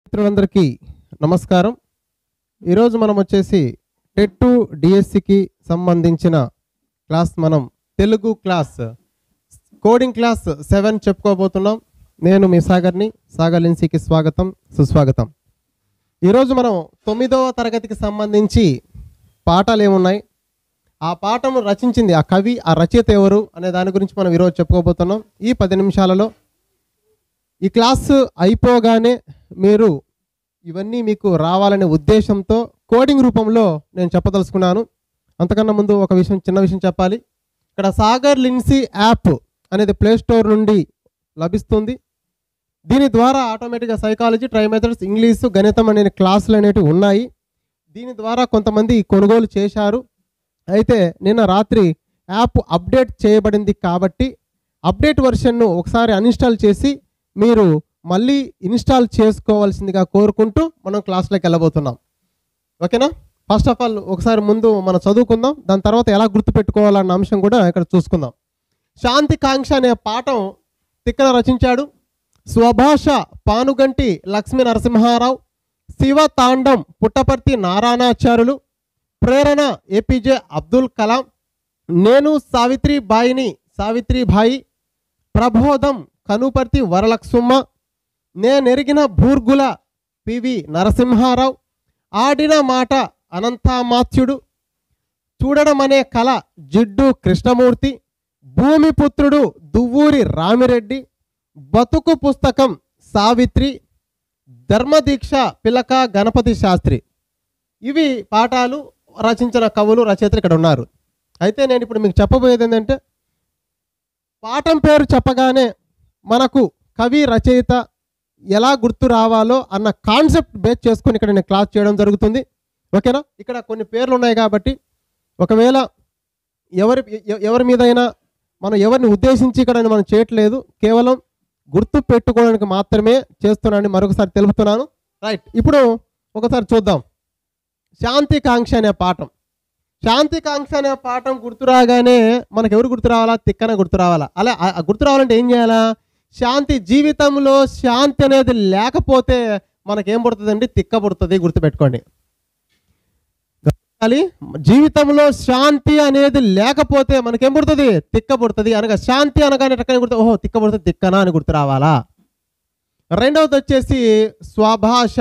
మిత్రులందరికీ నమస్కారం ఈరోజు మనం వచ్చేసి టెట్ టు డిఎస్సికి సంబంధించిన క్లాస్ మనం Telugu class coding class seven చెప్పుకోబోతున్నాం నేను మీ సాగర్ని సాగర్ లిన్సీకి స్వాగతం సుస్వాగతం ఈరోజు మనం తొమ్మిదవ తరగతికి సంబంధించి పాఠాలు ఏమున్నాయి ఆ పాఠము రచించింది ఆ కవి ఆ రచయిత ఎవరు అనే దాని గురించి మనం ఈరోజు చెప్పుకోబోతున్నాం ఈ పది నిమిషాలలో ఈ క్లాస్ అయిపోగానే మీరు ఇవన్నీ మీకు రావాలనే ఉద్దేశంతో కోడింగ్ రూపంలో నేను చెప్పదలుచుకున్నాను అంతకన్నా ముందు ఒక విషయం చిన్న విషయం చెప్పాలి ఇక్కడ సాగర్ లిన్సీ యాప్ అనేది ప్లే స్టోర్ నుండి లభిస్తుంది దీని ద్వారా ఆటోమేటిక్గా సైకాలజీ ట్రై మెథడ్స్ ఇంగ్లీషు గణితం అనే క్లాసులు అనేటివి ఉన్నాయి దీని ద్వారా కొంతమంది కొనుగోలు చేశారు అయితే నిన్న రాత్రి యాప్ అప్డేట్ చేయబడింది కాబట్టి అప్డేట్ వర్షన్ను ఒకసారి అన్ఇన్స్టాల్ చేసి మీరు మళ్ళీ ఇన్స్టాల్ చేసుకోవాల్సిందిగా కోరుకుంటూ మనం క్లాస్లోకి వెళ్ళబోతున్నాం ఓకేనా ఫస్ట్ ఆఫ్ ఆల్ ఒకసారి ముందు మనం చదువుకుందాం దాని తర్వాత ఎలా గుర్తుపెట్టుకోవాలన్న అంశం కూడా ఇక్కడ చూసుకుందాం శాంతి కాంక్ష అనే పాఠం తిక్కన రచించాడు స్వభాష పానుగంటి లక్ష్మీ నరసింహారావు శివ తాండం పుట్టపర్తి నారాయణాచార్యులు ప్రేరణ ఏపీజే అబ్దుల్ కలాం నేను సావిత్రి బాయిని సావిత్రిబాయి ప్రబోధం కనుపర్తి వరలక్ష్మ నేనెరిగిన భూర్గుల పివి నరసింహారావు ఆడిన మాట అనంతామాత్యుడు చూడడం అనే కళ జిడ్డు కృష్ణమూర్తి భూమిపుత్రుడు దువ్వూరి రామిరెడ్డి బతుకు పుస్తకం సావిత్రి ధర్మదీక్ష పిలక గణపతి శాస్త్రి ఇవి పాఠాలు రచించిన కవులు రచయితలు ఇక్కడ ఉన్నారు అయితే నేను ఇప్పుడు మీకు చెప్పబోయేది ఏంటంటే పాఠం పేరు చెప్పగానే మనకు కవి రచయిత ఎలా గుర్తు రావాలో అన్న కాన్సెప్ట్ బేస్ చేసుకొని ఇక్కడ నేను క్లాస్ చేయడం జరుగుతుంది ఓకేనా ఇక్కడ కొన్ని పేర్లు ఉన్నాయి కాబట్టి ఒకవేళ ఎవరి ఎ- ఎవరి మీదైనా మనం ఎవరిని ఉద్దేశించి ఇక్కడ మనం చేయట్లేదు కేవలం గుర్తు పెట్టుకోవడానికి మాత్రమే చేస్తున్నానని మరొకసారి తెలుపుతున్నాను రైట్ ఇప్పుడు ఒకసారి చూద్దాం శాంతి కాంక్ష అనే పాఠం శాంతి కాంక్ష అనే పాఠం గుర్తు రాగానే మనకు ఎవరు గుర్తు రావాలా తిక్కన గుర్తు రావాలా అలా ఆ- ఆ గుర్తు రావాలంటే ఏం చేయాలా శాంతి జీవితంలో శాంతి అనేది లేకపోతే మనకేం పుడుతుందండి తిక్క పుడుతుంది గుర్తుపెట్టుకోండి గమనించాలి. జీవితంలో శాంతి అనేది లేకపోతే మనకేం పుడుతుంది తిక్క పుడుతుంది అనగా శాంతి అనగానే రకం గుర్తు ఓహో తిక్క పుడుతుంది తిక్కనా అని గుర్తు రావాలా రెండవది వచ్చేసి స్వభాష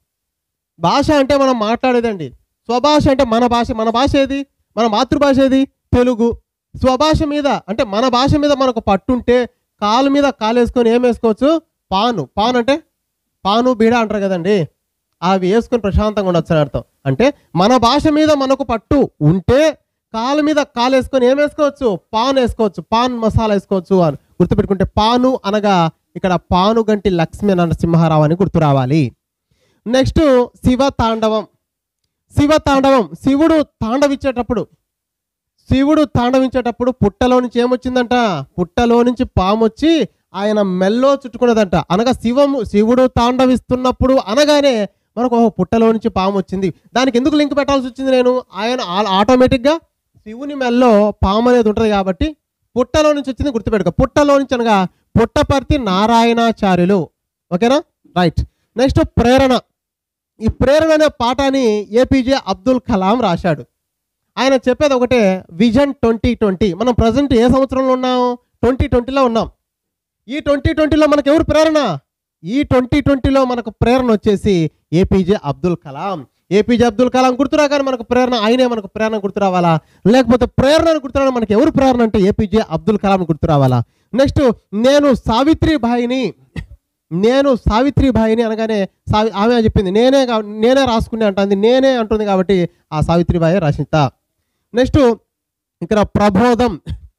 భాష అంటే మనం మాట్లాడేదండి స్వభాష అంటే మన భాష మన భాష ఏది మన మాతృభాష ఏది తెలుగు స్వభాష మీద అంటే మన భాష మీద మనకు పట్టుంటే కాలు మీద కాలు వేసుకొని ఏం వేసుకోవచ్చు పాను పాను అంటే పాను బీడ అంటారు కదండి అవి వేసుకొని ప్రశాంతంగా ఉండొచ్చు అని అర్థం అంటే మన భాష మీద మనకు పట్టు ఉంటే కాలు మీద కాలు వేసుకొని ఏం వేసుకోవచ్చు పాన్ వేసుకోవచ్చు పాన్ మసాలా వేసుకోవచ్చు అని గుర్తుపెట్టుకుంటే పాను అనగా ఇక్కడ పానుగంటి లక్ష్మీ నరసింహారావు అని గుర్తు రావాలి నెక్స్ట్ శివ తాండవం శివ తాండవం శివుడు తాండవిచ్చేటప్పుడు శివుడు తాండవించేటప్పుడు పుట్టలో నుంచి ఏమొచ్చిందంట పుట్టలో నుంచి పాము వచ్చి ఆయన మెల్లో చుట్టుకున్నదంట అనగా శివము శివుడు తాండవిస్తున్నప్పుడు అనగానే మనకు ఓహో పుట్టలో నుంచి పాము వచ్చింది దానికి ఎందుకు లింక్ పెట్టాల్సి వచ్చింది నేను ఆయన ఆ- ఆటోమేటిక్గా శివుని మెల్లో పాము అనేది ఉంటుంది కాబట్టి పుట్టలో నుంచి వచ్చింది గుర్తుపెట్టుకో పుట్టలో నుంచి అనగా పుట్టపర్తి నారాయణాచార్యులు ఓకేనా రైట్ నెక్స్ట్ ప్రేరణ ఈ ప్రేరణ అనే పాఠాన్ని ఏపీజే అబ్దుల్ కలాం రాశాడు ఆయన చెప్పేది ఒకటే విజన్ ట్వంటీ ట్వంటీ మనం ప్రజెంట్ ఏ సంవత్సరంలో ఉన్నాం ట్వంటీ ట్వంటీలో ఉన్నాం ఈ ట్వంటీ ట్వంటీలో మనకు ఎవరు ప్రేరణ ఈ ట్వంటీ ట్వంటీలో మనకు ప్రేరణ వచ్చేసి ఏపీజే అబ్దుల్ కలాం ఏపీజే అబ్దుల్ కలాం గుర్తురాగానే మనకు ప్రేరణ ఆయనే మనకు ప్రేరణ గుర్తు రావాలా లేకపోతే ప్రేరణ గుర్తు రావడం మనకి ఎవరు ప్రేరణ అంటే ఏపీజే అబ్దుల్ కలాం గుర్తు రావాలా నెక్స్ట్ నేను సావిత్రిబాయిని నేను సావిత్రిబాయిని అనగానే సావి ఆమె చెప్పింది నేనే కా- నేనే రాసుకునే అంటుంది నేనే అంటుంది కాబట్టి ఆ సావిత్రిబాయి రచిత నెక్స్ట్ ఇక్కడ ప్రబోధం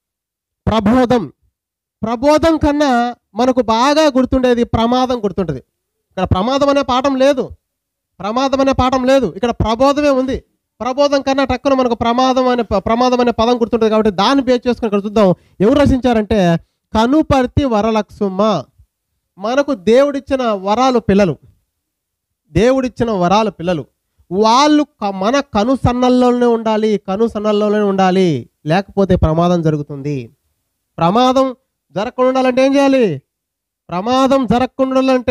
ప్రబోధం ప్రబోధం కన్నా మనకు బాగా గుర్తుండేది ప్రమాదం గుర్తుంటుంది ఇక్కడ ప్రమాదం అనే పాఠం లేదు ప్రమాదం అనే పాఠం లేదు ఇక్కడ ప్రబోధమే ఉంది ప్రబోధం కన్నా టక్కున మనకు ప్రమాదం అనే ప- ప్రమాదం అనే పదం గుర్తుంటుంది కాబట్టి దాన్ని బేస్ చేసుకుని ఇక్కడ చూద్దాం ఎవరు రచించారంటే కనుపర్తి వరలక్ష్మ మనకు దేవుడిచ్చిన వరాలు పిల్లలు దేవుడిచ్చిన వరాలు పిల్లలు వాళ్ళు క- మన కను సన్నల్లోనే ఉండాలి కను సన్నల్లోనే ఉండాలి లేకపోతే ప్రమాదం జరుగుతుంది ప్రమాదం జరగకుండా ఉండాలంటే ఏం చేయాలి ప్రమాదం జరగకుండా ఉండాలంటే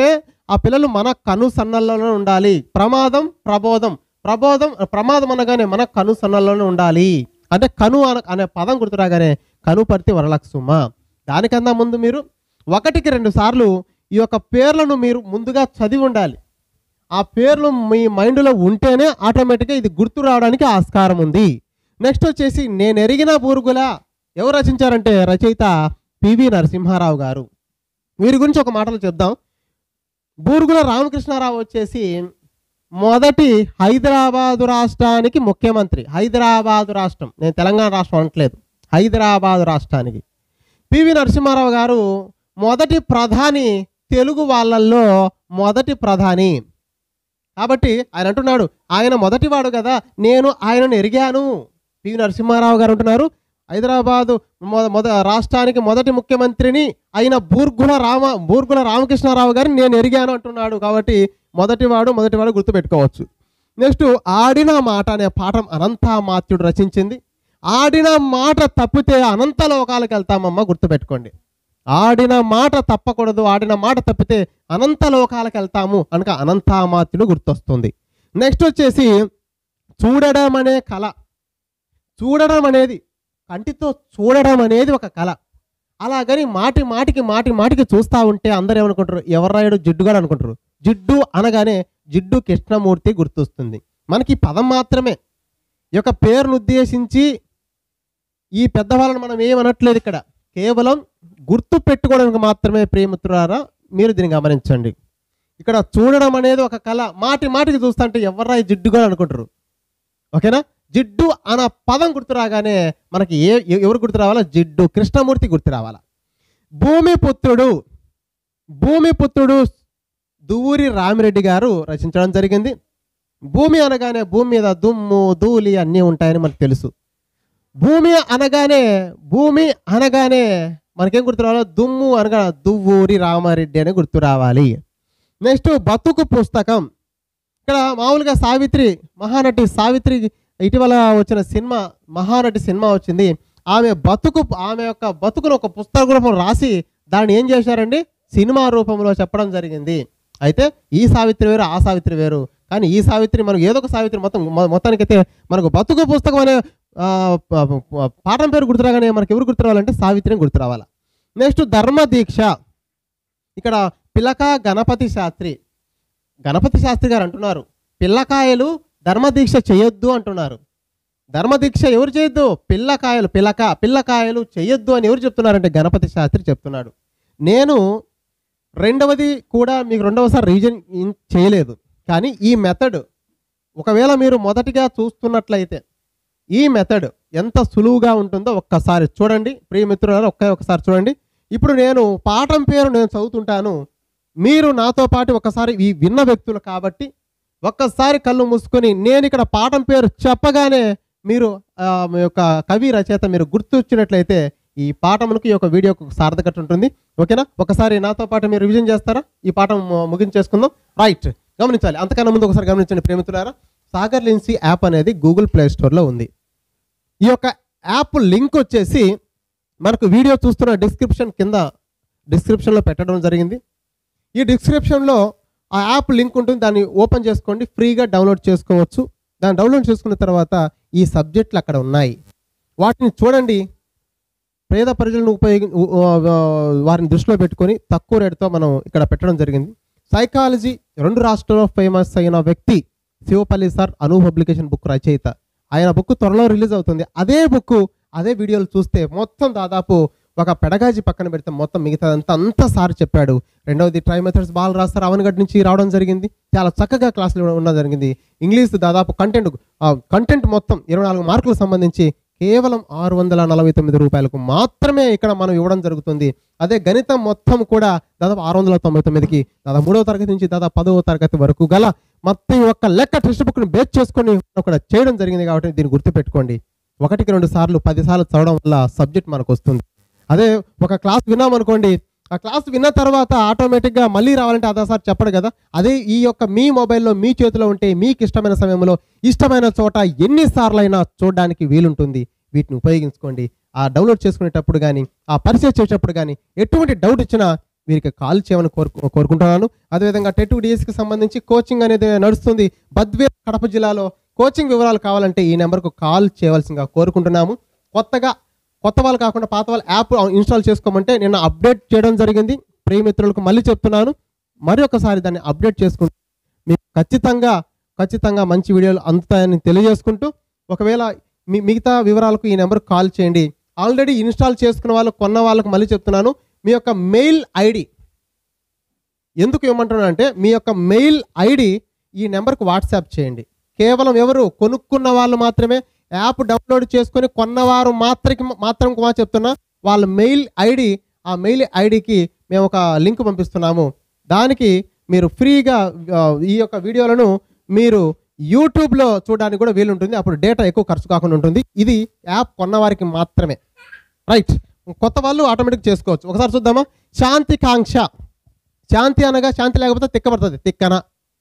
ఆ పిల్లలు మన కను సన్నల్లోనే ఉండాలి ప్రమాదం ప్రబోధం ప్రబోధం ప్రమాదం అనగానే మన కను సన్నల్లోనే ఉండాలి అంటే కను అన అనే పదం గుర్తురాగానే కనుపర్తి వరలక్ష్మ దానికన్నా ముందు మీరు ఒకటికి రెండు సార్లు ఈ యొక్క పేర్లను మీరు ముందుగా చదివి ఉండాలి ఆ పేర్లు మీ మైండ్లో ఉంటేనే ఆటోమేటిక్గా ఇది గుర్తు రావడానికి ఆస్కారం ఉంది నెక్స్ట్ వచ్చేసి నేను ఎరిగిన బూరుగుల ఎవరు రచించారంటే రచయిత పివి నరసింహారావు గారు వీరి గురించి ఒక మాటలు చెప్దాం బూరుగుల రామకృష్ణారావు వచ్చేసి మొదటి హైదరాబాదు రాష్ట్రానికి ముఖ్యమంత్రి హైదరాబాదు రాష్ట్రం నేను తెలంగాణ రాష్ట్రం అనట్లేదు హైదరాబాదు రాష్ట్రానికి పివి నరసింహారావు గారు మొదటి ప్రధాని తెలుగు వాళ్ళల్లో మొదటి ప్రధాని కాబట్టి ఆయన అంటున్నాడు ఆయన మొదటివాడు కదా నేను ఆయనను ఎరిగాను పివి నరసింహారావు గారు అంటున్నారు హైదరాబాదు మొ- మొద రాష్ట్రానికి మొదటి ముఖ్యమంత్రిని అయిన బూర్గుల రామ బూర్గుల రామకృష్ణారావు గారిని నేను ఎరిగాను అంటున్నాడు కాబట్టి మొదటివాడు మొదటివాడు గుర్తుపెట్టుకోవచ్చు నెక్స్ట్ ఆడిన మాట అనే పాఠం అనంతామాత్యుడు రచించింది ఆడిన మాట తప్పితే అనంత లోకాలకు వెళ్తామమ్మా గుర్తుపెట్టుకోండి ఆడిన మాట తప్పకూడదు ఆడిన మాట తప్పితే అనంత లోకాలకు వెళ్తాము అనక అనంతామాత్యుడు గుర్తొస్తుంది నెక్స్ట్ వచ్చేసి చూడడం అనే కళ చూడడం అనేది కంటితో చూడడం అనేది ఒక కళ అలాగని మాటి మాటికి మాటి మాటికి చూస్తూ ఉంటే అందరూ ఏమనుకుంటారు ఎవర్రాయుడు జిడ్డుగాడు అనుకుంటారు జిడ్డు అనగానే జిడ్డు కృష్ణమూర్తి గుర్తొస్తుంది మనకి ఈ పదం మాత్రమే ఈ యొక్క పేరును ఉద్దేశించి ఈ పెద్దవాళ్ళని మనం ఏమనట్లేదు ఇక్కడ కేవలం గుర్తు పెట్టుకోవడానికి మాత్రమే ప్రియమిత్రులారా మీరు దీన్ని గమనించండి ఇక్కడ చూడడం అనేది ఒక కళ మాటి మాటికి చూస్తుంటే ఎవర్రా ఈ జిడ్డుగా అనుకుంటారు ఓకేనా జిడ్డు అన్న పదం గుర్తు రాగానే మనకి ఏ ఎ- ఎవరు గుర్తు రావాలా జిడ్డు కృష్ణమూర్తి గుర్తు రావాలా భూమిపుత్రుడు భూమిపుత్రుడు దువ్వూరి రామిరెడ్డి గారు రచించడం జరిగింది భూమి అనగానే భూమి మీద దుమ్ము ధూళి అన్నీ ఉంటాయని మనకు తెలుసు భూమి అనగానే భూమి అనగానే మనకేం గుర్తు రావాలి దుమ్ము అనగా దువ్వూరి రామారెడ్డి అని గుర్తు రావాలి నెక్స్ట్ బతుకు పుస్తకం ఇక్కడ మామూలుగా సావిత్రి మహానటి సావిత్రి ఇటీవల వచ్చిన సినిమా మహానటి సినిమా వచ్చింది ఆమె బతుకు ఆమె యొక్క బతుకును ఒక పుస్తక రూపం రాసి దాన్ని ఏం చేశారండి సినిమా రూపంలో చెప్పడం జరిగింది అయితే ఈ సావిత్రి వేరు ఆ సావిత్రి వేరు కానీ ఈ సావిత్రి మనకు ఏదో ఒక సావిత్రి మొత్తం మొ- మొత్తానికైతే మనకు బతుకు పుస్తకం అనే ఆ, ప- ప- పాఠం పేరు గుర్తురాగానే మనకి ఎవరు గుర్తు రావాలంటే సావిత్రిని గుర్తు రావాలి నెక్స్ట్ ధర్మ దీక్ష ఇక్కడ పిలక గణపతి శాస్త్రి గణపతి శాస్త్రి గారు అంటున్నారు పిల్లకాయలు ధర్మదీక్ష చేయొద్దు అంటున్నారు ధర్మదీక్ష ఎవరు చేయొద్దు పిల్లకాయలు పిల్లక పిల్లకాయలు చేయొద్దు అని ఎవరు చెప్తున్నారంటే గణపతి శాస్త్రి చెప్తున్నాడు నేను రెండవది కూడా మీకు రెండవసారి రివిజన్ ఇన్ చేయలేదు కానీ ఈ మెథడ్ ఒకవేళ మీరు మొదటిగా చూస్తున్నట్లయితే ఈ మెథడ్ ఎంత సులువుగా ఉంటుందో ఒక్కసారి చూడండి ప్రియమిత్రులారా ఒక్క ఒకసారి చూడండి ఇప్పుడు నేను పాఠం పేరు నేను చదువుతుంటాను మీరు నాతో పాటు ఒకసారి ఈ విన్న వ్యక్తులు కాబట్టి ఒక్కసారి కళ్ళు మూసుకొని నేను ఇక్కడ పాఠం పేరు చెప్పగానే మీరు ఆ, మీ యొక్క కవి రచయిత మీరు గుర్తొచ్చినట్లయితే ఈ పాఠములకు ఈ యొక్క వీడియోకు ఒక సార్థకత ఉంటుంది ఓకేనా ఒకసారి నాతో పాటు మీరు రివిజన్ చేస్తారా ఈ పాఠం ము- ముగించేసుకుందాం రైట్ గమనించాలి అంతకన్నా ముందు ఒకసారి గమనించండి ప్రేమితులారా సాగర్ లిన్సీ యాప్ అనేది గూగుల్ ప్లే స్టోర్లో ఉంది ఈ యొక్క యాప్ లింక్ వచ్చేసి మనకు వీడియో చూస్తున్న డిస్క్రిప్షన్ కింద డిస్క్రిప్షన్లో పెట్టడం జరిగింది ఈ డిస్క్రిప్షన్లో ఆ యాప్ లింక్ ఉంటుంది దాన్ని ఓపెన్ చేసుకోండి ఫ్రీగా డౌన్లోడ్ చేసుకోవచ్చు దాన్ని డౌన్లోడ్ చేసుకున్న తర్వాత ఈ సబ్జెక్టులు అక్కడ ఉన్నాయి వాటిని చూడండి పేద ప్రజలను ఉపయోగి ఉ- ఉ- వారిని దృష్టిలో పెట్టుకొని తక్కువ రేటుతో మనం ఇక్కడ పెట్టడం జరిగింది సైకాలజీ రెండు రాష్ట్రాల్లో ఫేమస్ అయిన వ్యక్తి Shivapalli sir Anu publication book రచయిత ఆయన బుక్ త్వరలో రిలీజ్ అవుతుంది అదే బుక్ అదే వీడియోలు చూస్తే మొత్తం దాదాపు ఒక పెడగాజీ పక్కన పెడితే మొత్తం మిగతాదంతా అంతా సార్ చెప్పాడు రెండవది ట్రై మెథడ్స్ బాల్ రాస్తారు అవనగడ్ నుంచి రావడం జరిగింది చాలా చక్కగా క్లాసులు ఉండడం జరిగింది ఇంగ్లీష్ దాదాపు కంటెంట్ కంటెంట్ మొత్తం ఇరవై నాలుగు మార్కులకు సంబంధించి కేవలం ఆరు వందల నలభై తొమ్మిది రూపాయలకు మాత్రమే ఇక్కడ మనం ఇవ్వడం జరుగుతుంది అదే గణితం మొత్తం కూడా దాదాపు ఆరు వందల తొంభై తొమ్మిదికి దాదాపు మూడవ తరగతి నుంచి దాదాపు పదవ తరగతి వరకు గల మొత్తం ఒక్క లెక్క టెక్స్ట్ బుక్ని బేస్ చేసుకొని అక్కడ చేయడం జరిగింది కాబట్టి దీన్ని గుర్తుపెట్టుకోండి ఒకటికి రెండు సార్లు పది సార్లు చదవడం వల్ల సబ్జెక్ట్ మనకు వస్తుంది అదే ఒక క్లాస్ విన్నామనుకోండి ఆ క్లాస్ విన్న తర్వాత ఆటోమేటిక్గా మళ్ళీ రావాలంటే అదోసారి చెప్పడు కదా అదే ఈ యొక్క మీ మొబైల్లో మీ చేతిలో ఉంటే మీకు ఇష్టమైన సమయంలో ఇష్టమైన చోట ఎన్నిసార్లైనా చూడడానికి వీలుంటుంది వీటిని ఉపయోగించుకోండి ఆ డౌన్లోడ్ చేసుకునేటప్పుడు కానీ ఆ పరిచయం చేసేటప్పుడు కానీ ఎటువంటి డౌట్ ఇచ్చినా వీరికి కాల్ చేయమని కోరుకు కోరుకుంటున్నాను అదేవిధంగా టెట్ డిఎస్కి సంబంధించి కోచింగ్ అనేది నడుస్తుంది బద్వేర్ కడప జిల్లాలో కోచింగ్ వివరాలు కావాలంటే ఈ నెంబర్కు కాల్ చేయవలసిందిగా కోరుకుంటున్నాము కొత్తగా కొత్త వాళ్ళు కాకుండా పాత వాళ్ళు యాప్ ఇన్స్టాల్ చేసుకోమంటే నిన్న అప్డేట్ చేయడం జరిగింది ప్రియమిత్రులకు మళ్ళీ చెప్తున్నాను మరి ఒకసారి దాన్ని అప్డేట్ చేసుకుంటూ మీకు ఖచ్చితంగా ఖచ్చితంగా మంచి వీడియోలు అందుతాయని తెలియజేసుకుంటూ ఒకవేళ మీ మిగతా వివరాలకు ఈ నెంబర్కి కాల్ చేయండి ఆల్రెడీ ఇన్స్టాల్ చేసుకున్న వాళ్ళు కొన్న వాళ్ళకు మళ్ళీ చెప్తున్నాను మీ యొక్క మెయిల్ ఐడి ఎందుకు ఇవ్వమంటున్నాను అంటే మీ యొక్క మెయిల్ ఐడి ఈ నెంబర్కి వాట్సాప్ చేయండి కేవలం ఎవరు కొనుక్కున్న వాళ్ళు మాత్రమే యాప్ డౌన్లోడ్ చేసుకొని కొన్నవారు మాత్రకి మాత్రం మా చెప్తున్నా వాళ్ళ మెయిల్ ఐడి ఆ మెయిల్ ఐడికి మేము ఒక లింక్ పంపిస్తున్నాము దానికి మీరు ఫ్రీగా ఆ, ఈ యొక్క వీడియోలను మీరు యూట్యూబ్లో చూడడానికి కూడా వీలుంటుంది అప్పుడు డేటా ఎక్కువ ఖర్చు కాకుండా ఉంటుంది ఇది యాప్ కొన్నవారికి మాత్రమే రైట్ కొత్త వాళ్ళు ఆటోమేటిక్ చేసుకోవచ్చు ఒకసారి చూద్దామా శాంతి కాంక్ష శాంతి అనగా శాంతి లేకపోతే తిక్కబడుతుంది తిక్కన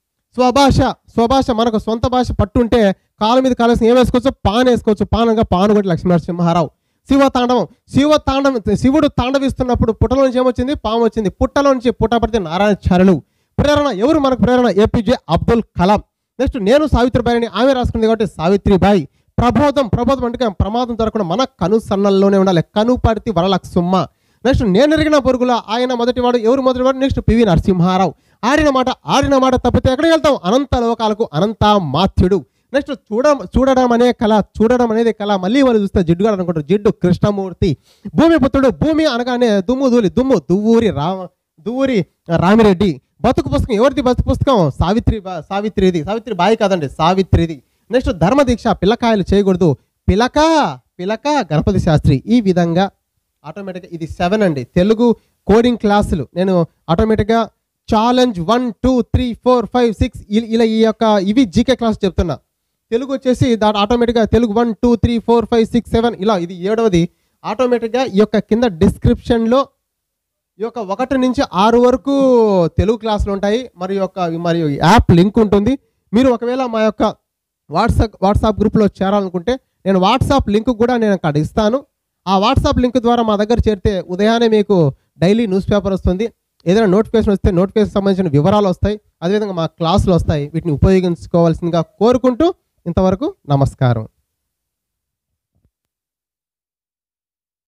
స్వభాష స్వభాష మనకు సొంత భాష పట్టుంటే కాలు మీద కాలేసి ఏం వేసుకోవచ్చు పాన్ వేసుకోవచ్చు పాన్ అనగా పాను కొట్టి లక్ష్మీనరసింహారావు శివ తాండవం శివ తాండవం శివుడు తాండవిస్తున్నప్పుడు పుట్టలో నుంచి ఏమొచ్చింది పాము వచ్చింది పుట్టలో నుంచి పుట్టపడితే నారాయణాచార్యులు ప్రేరణ ఎవరు మనకు ప్రేరణ ఏపీజే అబ్దుల్ కలాం నెక్స్ట్ నేను సావిత్రిబాయిని ఆమె రాసుకుంది కాబట్టి సావిత్రిబాయి ప్రబోధం ప్రబోధం అంటే ప్రమాదం జరగకుండా మన కను సన్నల్లోనే ఉండాలి కను పడితే వరలక్సుమ్మ నెక్స్ట్ నేను ఎరిగిన పొరుగుల ఆయన మొదటివాడు ఎవరు మొదటివాడు నెక్స్ట్ పివి నరసింహారావు ఆడిన మాట ఆడిన మాట తప్పితే ఎక్కడికి వెళ్తాం అనంత లోకాలకు అనంత మాత్యుడు నెక్స్ట్ చూడ చూడడం అనే కళ చూడడం అనేది కళ మళ్ళీ వాళ్ళు చూస్తే జిడ్డుగా అనుకుంటారు జిడ్డు కృష్ణమూర్తి భూమి పుత్రుడు భూమి అనగానే దుమ్ము దూలి దుమ్ము దువ్వూరి రామ దువ్వూరి రామిరెడ్డి బతుకు పుస్తకం ఎవరిది బతుకు పుస్తకం సావిత్రి బా- సావిత్రిది సావిత్రి బాయి కాదండి సావిత్రిది నెక్స్ట్ ధర్మ దీక్ష పిల్లకాయలు చేయకూడదు పిలక పిలక గణపతి శాస్త్రి ఈ విధంగా ఆటోమేటిక్గా ఇది సెవెన్ అండి తెలుగు కోడింగ్ క్లాసులు నేను ఆటోమేటిక్గా challenge one two three four five six ఇలా ఈ యొక్క ఇవి జీకే క్లాస్ చెప్తున్నా తెలుగు వచ్చేసి దాని ఆటోమేటిక్గా Telugu one two three four five six seven ఇలా ఇది ఏడవది ఆటోమేటిక్గా ఈ యొక్క కింద డిస్క్రిప్షన్లో ఈ యొక్క ఒకటి నుంచి ఆరు వరకు తెలుగు క్లాసులు ఉంటాయి మరియు యొక్క మరియు యాప్ లింక్ ఉంటుంది మీరు ఒకవేళ మా యొక్క వాట్సాప్ వాట్సాప్ గ్రూప్లో చేరాలనుకుంటే నేను వాట్సాప్ లింక్ కూడా నేను అక్కడ ఇస్తాను ఆ వాట్సాప్ లింక్ ద్వారా మా దగ్గర చేరితే ఉదయాన్నే మీకు డైలీ న్యూస్ పేపర్ వస్తుంది ఏదైనా నోటిఫికేషన్ వస్తే నోటిఫికేషన్ సంబంధించిన వివరాలు వస్తాయి అదేవిధంగా మా క్లాసులు వస్తాయి వీటిని ఉపయోగించుకోవాల్సిందిగా కోరుకుంటూ ఇంతవరకు నమస్కారం